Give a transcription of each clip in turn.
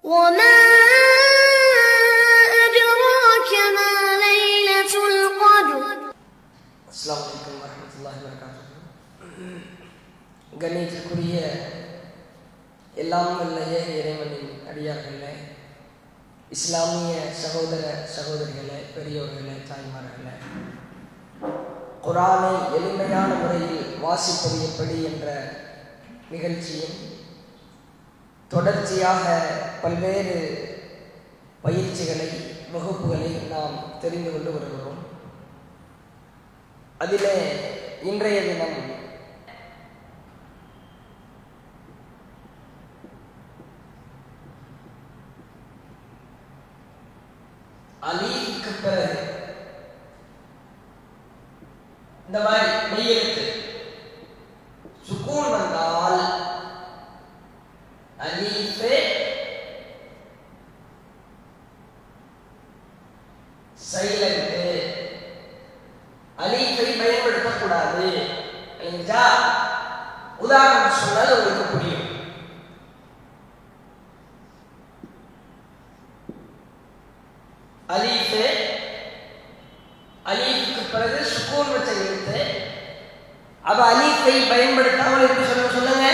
وما أدراك ما ليلة القدر அஸ்ஸலாமு அலைக்கும் வரஹ்மத்துல்லாஹி வபரகாத்துஹு கண்ணியத்திற்குரிய எல்லாம் வல்ல ஏக இறைவனின் அடியார்களே இஸ்லாமிய சகோதர சகோதரிகளே பெரியோர்களே தாய்மார்களே குரானை எளிமையான முறையில் வாசிப்பது எப்படி என்ற நிகழ்ச்சியின் தொடர்ச்சியாக பல்வேறு பயிற்சிகளை வகுப்புகளை நாம் தெரிந்து கொண்டு வருகிறோம் அதிலே இன்றைய தினம் அலீஃப்க்கு பிறகு இந்த மாதிரி மெய்யெழுத்து சுக்கூன் வந்தால் அலீஃபே சைலண்ட் அலீஃபை பயன்படுத்தக்கூடாது இல்லைங்களா உதாரணம் சொன்னால் உங்களுக்கு புரியும் அலீஃபு அலீஃபுக்கு பிறகு சுக்கூன் வச்ச எழுத்து அப்ப அலீஃபை பயன்படுத்தாமல் எப்படி சொல்ல சொல்லுங்க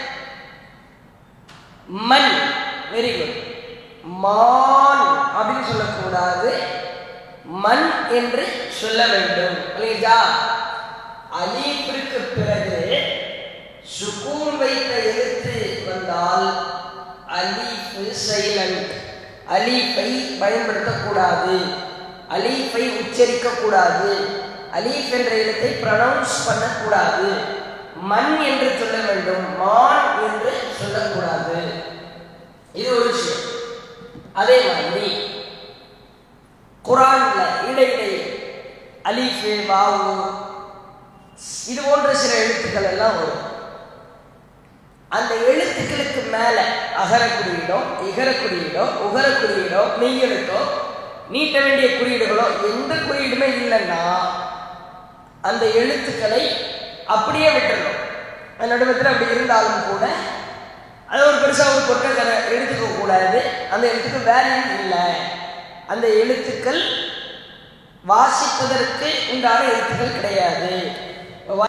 மண் வெரி குட் மான் அப்படின்னு சொல்லக்கூடாது மண் என்று சொல்ல வேண்டும் இல்லையா அலீஃபிற்கு பிறகு சுக்கூன் வைத்த எழுத்து வந்தால் அலீஃப் சைலண்ட் அலீஃபை பயன்படுத்தக்கூடாது அலீஃபை உச்சரிக்க கூடாது அலீஃப் என்ற எழுத்தை ப்ரனவுன்ஸ் பண்ணக்கூடாது மண் என்று சொல்ல வேண்டும் மான் என்று சொல்லக்கூடாது இது ஒரு விஷயம் அதே மாதிரி குரான்ல இடையிடையே அலீஃபு வாவு இது போன்ற சில எழுத்துக்கள் எல்லாம் வரும் அந்த எழுத்துக்களுக்கு மேல அகர குறியீடோ இகர குறியீடோ உகர குறியீடோ மெய்யெழுத்தோ நீட்ட வேண்டிய குறியீடுகளோ எந்த குறியீடுமே இல்லைன்னா அந்த எழுத்துக்களை அப்படியே விட்டுறணும் நடுவத்தில் அப்படி இருந்தாலும் கூட அது ஒரு பெருசாக ஒரு பொருட்களை எடுத்துக்க கூடாது அந்த எழுத்துக்கு வேல்யூ இல்லை அந்த எழுத்துக்கள் வாசிப்பதற்கு உண்டான எழுத்துக்கள் கிடையாது வா-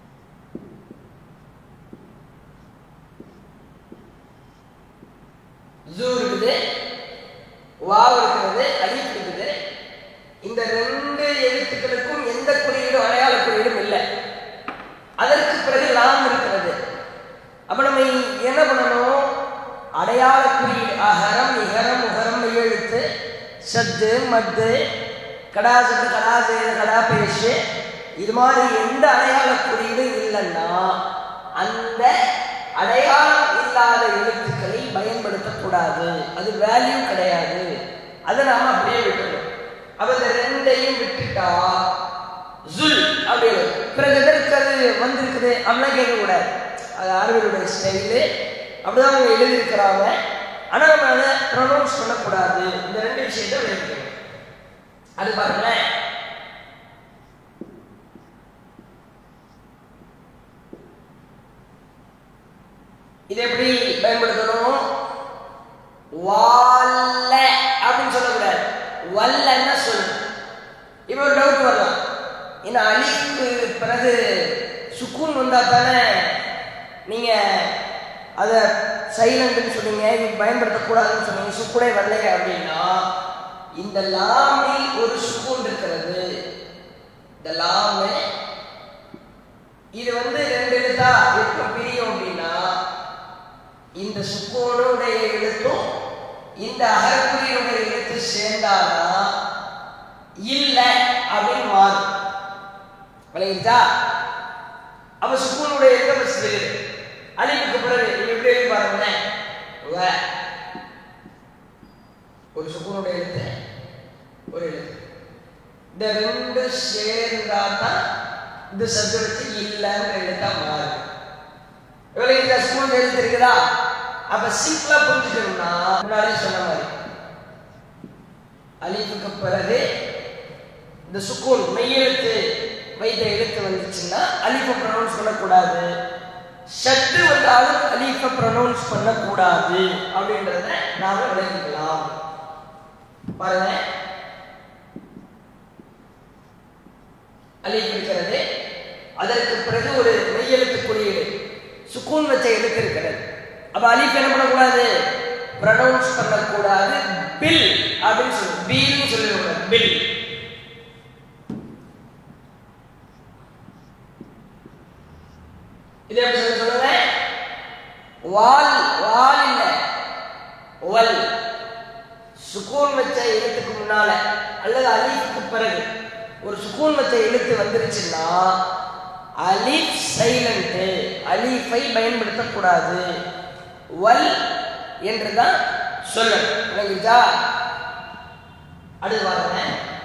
ஜூ இருக்குது வாவ் இருக்கிறது அலிஃப் இருக்குது இந்த ரெண்டு எழுத்துக்களுக்கும் எந்த குறியீடும் அடையாள குறியீடும் இல்லை அதற்கு பிறகு லாம் இருக்கிறது அப்ப நம்ம என்ன பண்ணணும் அடையாள குறியீடு அகரம் இகரம் உகரம் எழுத்து சத்து மத்து கடாசத்து கடாசு கடா பேசு இது மாதிரி எந்த அடையாள குறியீடும் இல்லைன்னா அந்த அடையாளம் இல்லாத எழுத்துக்களை பயன்படுத்தக்கூடாது அது வேல்யூ கிடையாது அதை நாம அப்படியே விட்டுறோம் அப்ப இந்த ரெண்டையும் விட்டுட்டா ஜுல் அப்படி பிறகு எதற்கு அது வந்திருக்குது அப்படிலாம் கேட்கக்கூடாது அது ஆர்வலுடைய ஸ்டைலு அப்படிதான் அவங்க எழுதியிருக்கிறாங்க ஆனா நம்ம அதை ப்ரொனவுன்ஸ் பண்ணக்கூடாது இந்த ரெண்டு விஷயத்தை விளக்கணும் அது பாருங்களேன் இது எப்படி பயன்படுத்தணும் வால்ல அப்படின்னு சொல்லக்கூடாது வல்லன்னு சொல்லணும் இப்போ ஒரு டவுட் வரலாம் ஏன்னா அலிக்கு பிறகு சுக்கூன் வந்தா தானே நீங்க அதை சைலண்ட்னு சொன்னீங்க இது பயன்படுத்தக்கூடாதுன்னு சொன்னீங்க சுக்குனே வரலையே அப்படின்னா இந்த லாமில் ஒரு சுக்கூன் இருக்கிறது இந்த லாமு இது வந்து ரெண்டு எழுத்தா எப்ப பிரியும் அப்படின்னா இந்த சுக்கோனுடைய எழுத்தும் இந்த அகர்குறியுடைய எழுத்து சேர்ந்தாதான் இல்ல அப்படின்னு மாறும் விளங்கிச்சா அப்ப சுக்கூனுடைய எழுத்த ஃபர்ஸ்ட் தெரியுது அலிப்புக்கு பிறகு நீங்க எப்படி எழுதி பாருங்களேன் வ. ஒரு சுக்கூனுடைய எழுத்து ஒரு எழுத்து இந்த ரெண்டு சேர்ந்தா தான் இந்த சத்து வச்சு இல்லைன்ற எழுத்தா மாறும் இவ்வளவு இந்த ஸ்கூல் எழுத்து இருக்குதா அப்ப சிம்பிளா புரிஞ்சுக்கணும்னா முன்னாடியே சொன்ன மாதிரி அலிஃபுக்கு பிறகு இந்த சுக்கூன் மெய்யெழுத்து வைத்த எழுத்து வந்துச்சுன்னா அலிஃபை ப்ரொனவுன்ஸ் பண்ணக்கூடாது ஷட்டு வந்தாலும் அலீஃபை ப்ரொனவுன்ஸ் பண்ணக்கூடாது அப்படின்றத நாம விளங்கிக்கலாம் பாருங்க அலீஃப் இருக்கிறது அதற்கு பிறகு ஒரு மெய்யெழுத்து குறியீடு சுக்கூன் வச்ச எழுத்து இருக்கிறது அப்ப அலீஃப் என்ன பண்ணக்கூடாது ப்ரொனவுன்ஸ் பண்ணக்கூடாது பில் அப்படின்னு சொல்லு பில்னு சொல்லிடக்கூடாது பில் இது எப்படி சொல்ல சொல்லுங்க வால் வால் இல்ல வல் சுக்கூன் வச்ச எழுத்துக்கு முன்னால அல்லது அலீஃபுக்கு பிறகு ஒரு சுக்கூன் வச்ச எழுத்து வந்துருச்சுன்னா அலீஃப் சைலண்ட் அலீஃபை பயன்படுத்தக்கூடாது வல் என்றுதான் சொல்லணும் விளங்குச்சா அடுத்து பாருங்க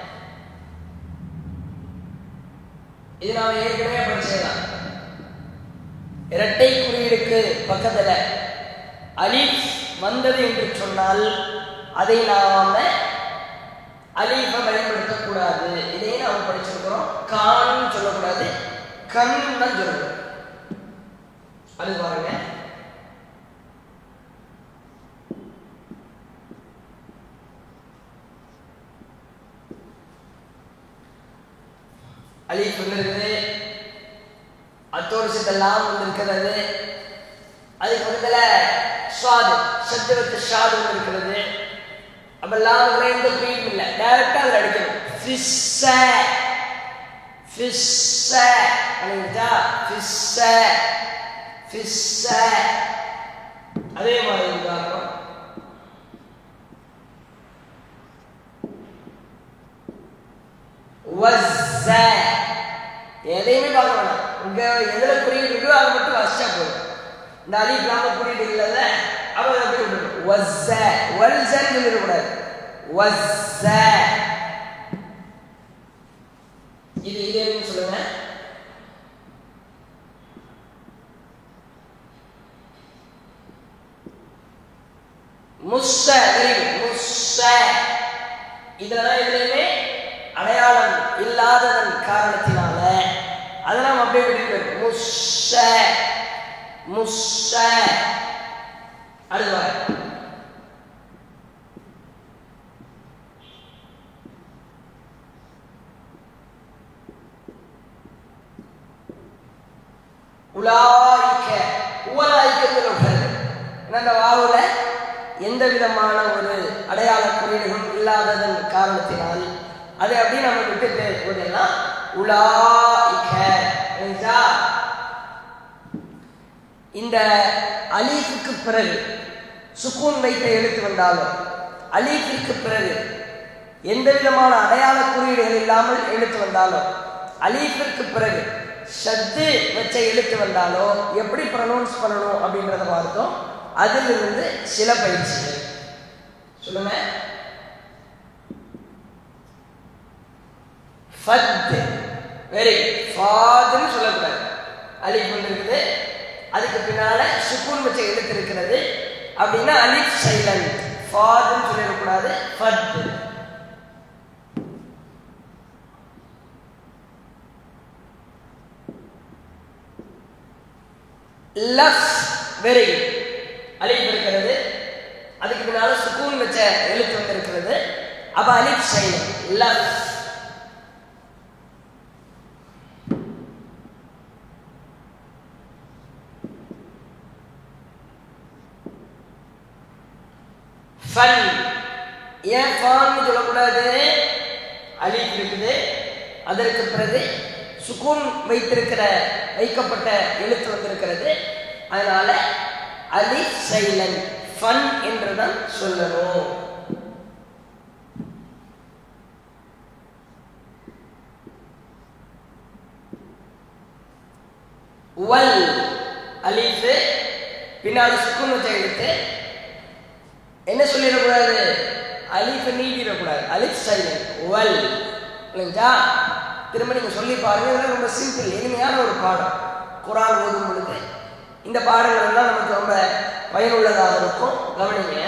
இது நாம ஏற்கனவே படிச்சதுதான் இரட்டை குறியீடுக்கு பக்கத்துல அலீஃப் வந்தது என்று சொன்னால் அதை நாம அலீஃபை பயன்படுத்தக்கூடாது இதையும் நாம படிச்சிருக்கிறோம் கான் சொல்லக்கூடாது கண் தான் சொல்லணும் அது பாருங்க அலீஃப் வந்திருக்குது அத்தோடு சித்தெல்லாம் வந்திருக்கிறது அதுக்கு பக்கத்துல ஷாது சத்துவத்து ஷாது வந்திருக்கிறது அப்பெல்லாம் அதுல எந்த குறியும் இல்லை டைரக்டா அதுல அடிக்கணும் ஃபிஸ்ஸ ஃபிஸ்ஸ அப்படிங்கட்டா ஃபிஸ்ஸ ஃபிஸ்ஸ அதே மாதிரி உதாரணம் வஸ்ஸ எதையுமே பார்க்க வேணாம் இங்க எதுல குறியீடு இருக்கோ அதை மட்டும் வச்சா போதும் இந்த அலி இல்லாம குறியீடு இல்லைல்ல அவ அதை அப்படியே விட்டுரும் வஸ்ஸ வல்ஸன்னு சொல்லிடக்கூடாது வஸ்ஸ இது இது என்னன்னு சொல்லுங்க முஸ்ஸ வெரி குட் முஸ்ஸ இதெல்லாம் எதுலையுமே அடையாளம் இல்லாததன் காரணத்தினால அதை நாம் அப்படியே விட்டு முஸ்ஸ முஸ்ஸ அடுத்து வர உலாய்க்க உவலாய்க்கத்தில் விடுறது அந்த வாவுல எந்த விதமான ஒரு அடையாள குறியீடுகளும் இல்லாததன் காரணத்தினால் அதை அப்படியே நம்ம விட்டுட்டு போதெல்லாம் உலாய்க்க புரியுதா? இந்த அலீஃபுக்கு பிறகு சுக்கூன் வைத்த எழுத்து வந்தாலும் அலீஃபிற்கு பிறகு எந்த விதமான அடையாள குறியீடுகள் இல்லாமல் எழுத்து வந்தாலும் அலீஃபிற்கு பிறகு ஷத்து வச்ச எழுத்து வந்தாலோ எப்படி ப்ரொனவுன்ஸ் பண்ணணும் அப்படின்றத பார்த்தோம் அதிலிருந்து சில பயிற்சிகள் சொல்லுங்க ஃபத் வெரி ஃபாதுன்னு சொல்லக்கூடாது அலிஃப் ஒன்று இருக்குது அதுக்கு பின்னால சுக்கூன் வச்ச எழுத்து இருக்கிறது அப்படின்னா அலிஃப் சைலண்ட் ஃபாதுன்னு சொல்லிடக்கூடாது ஃபத் லஃப் வெரி அலிஃப் இருக்கிறது அதுக்கு பின்னால சுக்கூன் வச்ச எழுத்து வந்து இருக்கிறது அப்ப அலிஃப் சைலண்ட் லஃப் ஃபன் ஏன் ஃபான்னு சொல்லக்கூடாது அலிஃப் இருக்குது அதற்கு பிறகு சுக்கூன் வைத்திருக்கிற வைக்கப்பட்ட எழுத்து வந்திருக்கிறது அதனால அலிஃப் சைலன் ஃபன் என்றுதான் சொல்லணும் வல் அலிஃப் பின்னாடி சுக்கூன் வச்ச எழுத்து என்ன சொல்லிடக்கூடாது அலிஃபை நீட்டிடக்கூடாது அலிஃப் சைலண்ட் வல் இல்லைங்களா திரும்ப நீங்கள் சொல்லி பாருங்க இதெல்லாம் ரொம்ப சிம்பிள் எளிமையான ஒரு பாடம் குரான் ஓதும் பொழுது இந்த பாடங்கள் எல்லாம் நமக்கு ரொம்ப பயனுள்ளதாக இருக்கும் கவனிங்க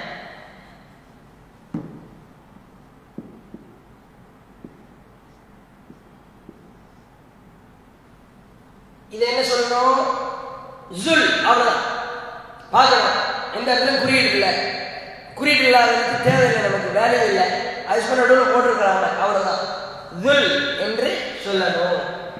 இது என்ன சொல்லணும் ஜுல் அவ்வளவுதான் பார்க்கணும் எந்த இடத்துல குறியீடு இல்லை குறியீடு இல்லாததுக்கு தேவையில்லை நமக்கு வேற வேல்யூ இல்லை அது சும்மா நடுவில் போட்டிருக்கிறாங்க அவ்வளவுதான் துல் என்று சொல்லணும்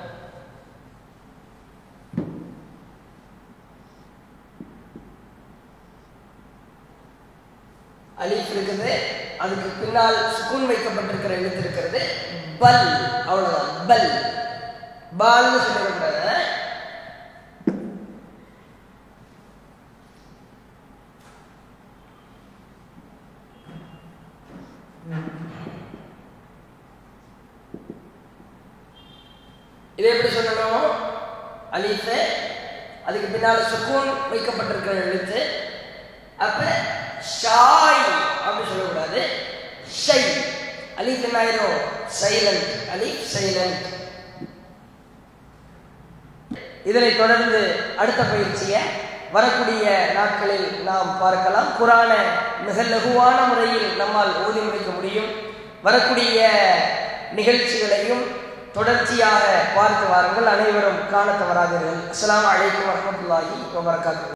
அலிஃப் இருக்குது அதுக்கு பின்னால் சுக்கூன் வைக்கப்பட்டிருக்கிற எழுத்து இருக்கிறது பல் அவ்வளவுதான் பல் பால்னு சொல்லிடக்கூடாது இதை எப்படி சொல்லணும் அலிஃபு அதுக்கு பின்னால் சுக்கூன் வைக்கப்பட்டிருக்கிற எழுத்து அப்ப ஷாய் அப்படி சொல்லக்கூடாது ஷை அலிஃப் என்ன ஆயிரும் சைலண்ட் அலிஃப் சைலண்ட் இதனை தொடர்ந்து அடுத்த பயிற்சியை வரக்கூடிய நாட்களில் நாம் பார்க்கலாம் குரான மிக லகுவான முறையில் நம்மால் ஓதி முடிக்க முடியும் வரக்கூடிய நிகழ்ச்சிகளையும் தொடர்ச்சியாக பார்த்து வாருங்கள் அனைவரும் காண தவறாதீர்கள் அஸ்ஸலாமு அலைக்கும் வரஹ்மத்துல்லாஹி வபரகாத்துஹு